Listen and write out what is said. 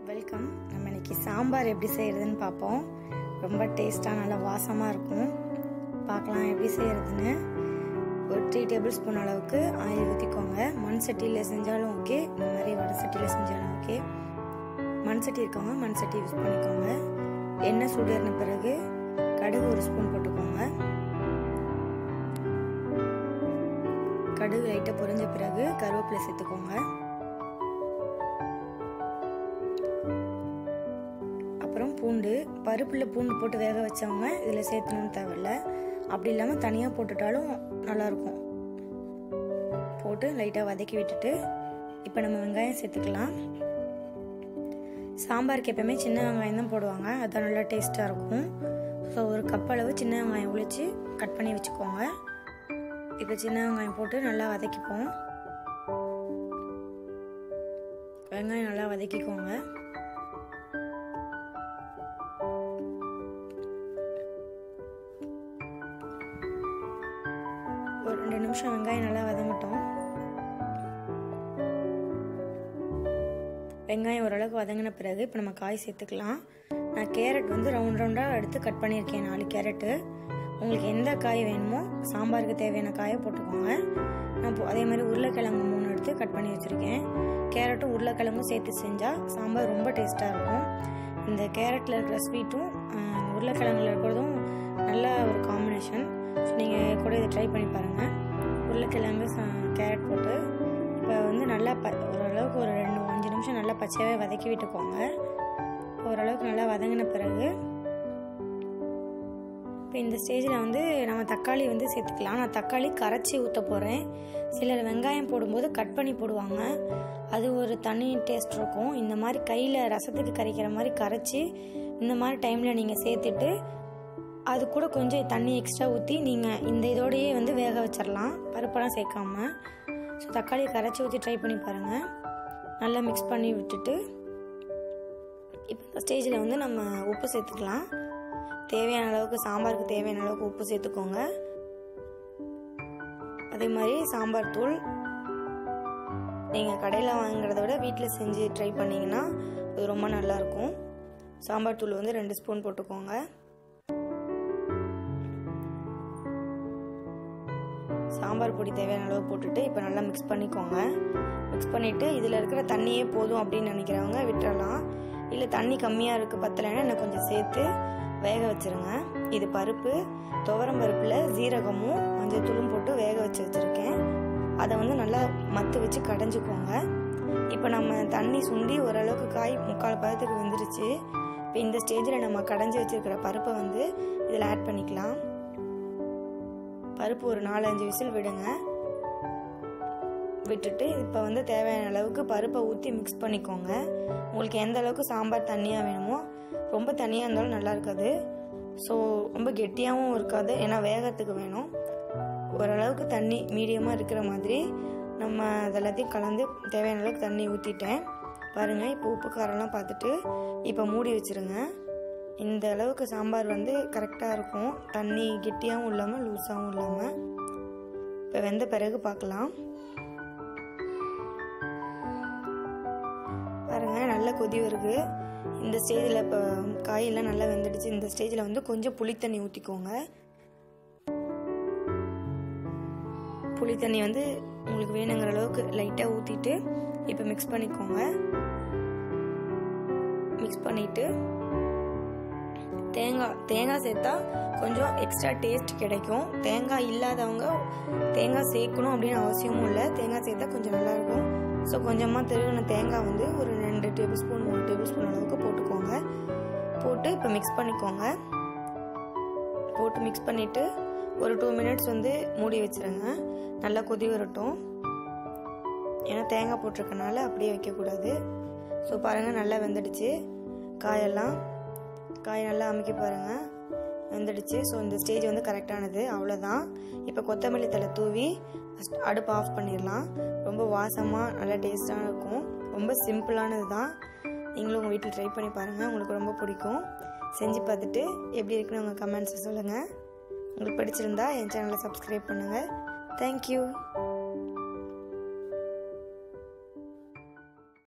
welcome நம்ம இன்னைக்கு சாம்பார் எப்படி செய்கிறதுன்னு பார்ப்போம் ரொம்ப டேஸ்ட்டாக நல்லா வாசமாக இருக்கும் பார்க்கலாம் எப்படி செய்கிறதுன்னு ஒரு த்ரீ டேபிள் ஸ்பூன் அளவுக்கு ஆயில் ஊற்றிக்கோங்க மண் சட்டியில் செஞ்சாலும் ஓகே இந்த மாதிரி வடை சட்டியில் செஞ்சாலும் ஓகே மண் சட்டி இருக்கவங்க மண் சட்டி யூஸ் பண்ணிக்கோங்க எண்ணெய் சூடேறின பிறகு கடுகு ஒரு ஸ்பூன் போட்டுக்கோங்க கடுகு லைட்டாக பொரிஞ்ச பிறகு கருவேப்பிலை சேர்த்துக்கோங்க அப்புறம் பூண்டு பருப்பில் பூண்டு போட்டு வேக வச்சவங்க இதில் சேர்த்தணும்னு தேவையில்ல அப்படி இல்லாமல் தனியாக போட்டுட்டாலும் நல்லாயிருக்கும் போட்டு லைட்டாக வதக்கி விட்டுட்டு இப்போ நம்ம வெங்காயம் சேர்த்துக்கலாம் சாம்பாருக்கு எப்பவுமே சின்ன வெங்காயம் தான் போடுவாங்க அதான் நல்லா டேஸ்ட்டாக இருக்கும் ஸோ ஒரு கப் அளவு சின்ன வெங்காயம் உளிச்சு கட் பண்ணி வச்சுக்கோங்க இப்போ சின்ன வெங்காயம் போட்டு நல்லா வதக்கிப்போம் வெங்காயம் நல்லா வதக்கிக்கோங்க ஒரு ரெண்டு நிமிஷம் வெங்காயம் நல்லா வதங்கட்டும் வெங்காயம் ஓரளவுக்கு வதங்கின பிறகு இப்போ நம்ம காய் சேர்த்துக்கலாம் நான் கேரட் வந்து ரவுண்ட் ரவுண்டாக எடுத்து கட் பண்ணியிருக்கேன் நாலு கேரட்டு உங்களுக்கு எந்த காய் வேணுமோ சாம்பாருக்கு தேவையான காயை போட்டுக்கோங்க நான் இப்போ அதே மாதிரி உருளைக்கிழங்கு மூணு எடுத்து கட் பண்ணி வச்சுருக்கேன் கேரட்டும் உருளைக்கிழங்கும் சேர்த்து செஞ்சால் சாம்பார் ரொம்ப டேஸ்ட்டாக இருக்கும் இந்த கேரட்டில் இருக்கிற ஸ்வீட்டும் உருளைக்கிழங்குல இருக்கிறதும் நல்ல ஒரு காம்பினேஷன் ஸோ நீங்கள் கூட இதை ட்ரை பண்ணி பாருங்கள் உருளைக்கிழங்கு கேரட் போட்டு இப்போ வந்து நல்லா ப ஓரளவுக்கு ஒரு ரெண்டு அஞ்சு நிமிஷம் நல்லா பச்சையாகவே வதக்கி விட்டுக்கோங்க ஓரளவுக்கு நல்லா வதங்கின பிறகு இப்போ இந்த ஸ்டேஜில் வந்து நம்ம தக்காளி வந்து சேர்த்துக்கலாம் நான் தக்காளி கரைச்சி ஊற்ற போகிறேன் சிலர் வெங்காயம் போடும்போது கட் பண்ணி போடுவாங்க அது ஒரு தனி டேஸ்ட் இருக்கும் இந்த மாதிரி கையில் ரசத்துக்கு கரைக்கிற மாதிரி கரைச்சி இந்த மாதிரி டைமில் நீங்கள் சேர்த்துட்டு அது கூட கொஞ்சம் தண்ணி எக்ஸ்ட்ரா ஊற்றி நீங்கள் இந்த இதோடையே வந்து வேக வச்சிடலாம் பருப்பெல்லாம் சேர்க்காம ஸோ தக்காளி கரைச்சி ஊற்றி ட்ரை பண்ணி பாருங்கள் நல்லா மிக்ஸ் பண்ணி விட்டுட்டு இப்போ இந்த ஸ்டேஜில் வந்து நம்ம உப்பு சேர்த்துக்கலாம் தேவையான அளவுக்கு சாம்பாருக்கு தேவையான அளவுக்கு உப்பு சேர்த்துக்கோங்க அதே மாதிரி சாம்பார் தூள் நீங்கள் கடையில் வாங்குறத விட வீட்டில் செஞ்சு ட்ரை பண்ணிங்கன்னா அது ரொம்ப நல்லாயிருக்கும் சாம்பார் தூள் வந்து ரெண்டு ஸ்பூன் போட்டுக்கோங்க சாம்பார் பொடி தேவையான அளவு போட்டுட்டு இப்போ நல்லா மிக்ஸ் பண்ணிக்கோங்க மிக்ஸ் பண்ணிவிட்டு இதில் இருக்கிற தண்ணியே போதும் அப்படின்னு நினைக்கிறவங்க விட்டுறலாம் இல்லை தண்ணி கம்மியாக இருக்குது பத்தலைன்னா இன்னும் கொஞ்சம் சேர்த்து வேக வச்சுருங்க இது பருப்பு துவரம் பருப்பில் ஜீரகமும் மஞ்சள் தூளும் போட்டு வேக வச்சு வச்சுருக்கேன் அதை வந்து நல்லா மத்து வச்சு கடைஞ்சிக்கோங்க இப்போ நம்ம தண்ணி சுண்டி ஓரளவுக்கு காய் முக்கால் பதத்துக்கு வந்துருச்சு இப்போ இந்த ஸ்டேஜில் நம்ம கடைஞ்சி வச்சுருக்கிற பருப்பை வந்து இதில் ஆட் பண்ணிக்கலாம் பருப்பு ஒரு நாலஞ்சு விசில் விடுங்க விட்டுட்டு இப்போ வந்து தேவையான அளவுக்கு பருப்பை ஊற்றி மிக்ஸ் பண்ணிக்கோங்க உங்களுக்கு எந்த அளவுக்கு சாம்பார் தண்ணியாக வேணுமோ ரொம்ப தண்ணியாக இருந்தாலும் நல்லா இருக்காது ஸோ ரொம்ப கெட்டியாகவும் இருக்காது ஏன்னா வேகத்துக்கு வேணும் ஓரளவுக்கு தண்ணி மீடியமாக இருக்கிற மாதிரி நம்ம அதெல்லாத்தையும் கலந்து தேவையான அளவுக்கு தண்ணி ஊற்றிட்டேன் பாருங்கள் இப்போ உப்பு காரம்லாம் பார்த்துட்டு இப்போ மூடி வச்சுருங்க இந்த அளவுக்கு சாம்பார் வந்து கரெக்டாக இருக்கும் தண்ணி கெட்டியாகவும் இல்லாமல் லூஸாகவும் இல்லாமல் இப்போ வெந்த பிறகு பார்க்கலாம் பாருங்கள் நல்லா கொதி வருது இந்த ஸ்டேஜில் இப்போ காயெல்லாம் நல்லா வெந்துடுச்சு இந்த ஸ்டேஜில் வந்து கொஞ்சம் புளித்தண்ணி ஊற்றிக்கோங்க புளித்தண்ணி வந்து உங்களுக்கு வேணுங்கிற அளவுக்கு லைட்டாக ஊற்றிட்டு இப்போ மிக்ஸ் பண்ணிக்கோங்க மிக்ஸ் பண்ணிவிட்டு தேங்காய் தேங்காய் சேர்த்தா கொஞ்சம் எக்ஸ்ட்ரா டேஸ்ட் கிடைக்கும் தேங்காய் இல்லாதவங்க தேங்காய் சேர்க்கணும் அப்படின்னு அவசியமும் இல்லை தேங்காய் சேர்த்தா கொஞ்சம் நல்லாயிருக்கும் ஸோ கொஞ்சமாக திருவின தேங்காய் வந்து ஒரு ரெண்டு டேபிள் ஸ்பூன் மூணு டேபிள் ஸ்பூன் அளவுக்கு போட்டுக்கோங்க போட்டு இப்போ மிக்ஸ் பண்ணிக்கோங்க போட்டு மிக்ஸ் பண்ணிவிட்டு ஒரு டூ மினிட்ஸ் வந்து மூடி வச்சுருங்க நல்லா கொதி வரட்டும் ஏன்னா தேங்காய் போட்டிருக்கனால அப்படியே வைக்கக்கூடாது ஸோ பாருங்கள் நல்லா வெந்துடுச்சு காயெல்லாம் காய் நல்லா அமைக்க பாருங்கள் வெந்துடுச்சு ஸோ இந்த ஸ்டேஜ் வந்து கரெக்டானது அவ்வளோதான் இப்போ கொத்தமல்லி தலை தூவி அடுப்பு ஆஃப் பண்ணிடலாம் ரொம்ப வாசமாக நல்லா டேஸ்ட்டாக இருக்கும் ரொம்ப சிம்பிளானது தான் நீங்களும் உங்கள் வீட்டில் ட்ரை பண்ணி பாருங்கள் உங்களுக்கு ரொம்ப பிடிக்கும் செஞ்சு பார்த்துட்டு எப்படி இருக்குன்னு உங்கள் கமெண்ட்ஸை சொல்லுங்கள் உங்களுக்கு பிடிச்சிருந்தா என் சேனலை சப்ஸ்கிரைப் பண்ணுங்கள் தேங்க்யூ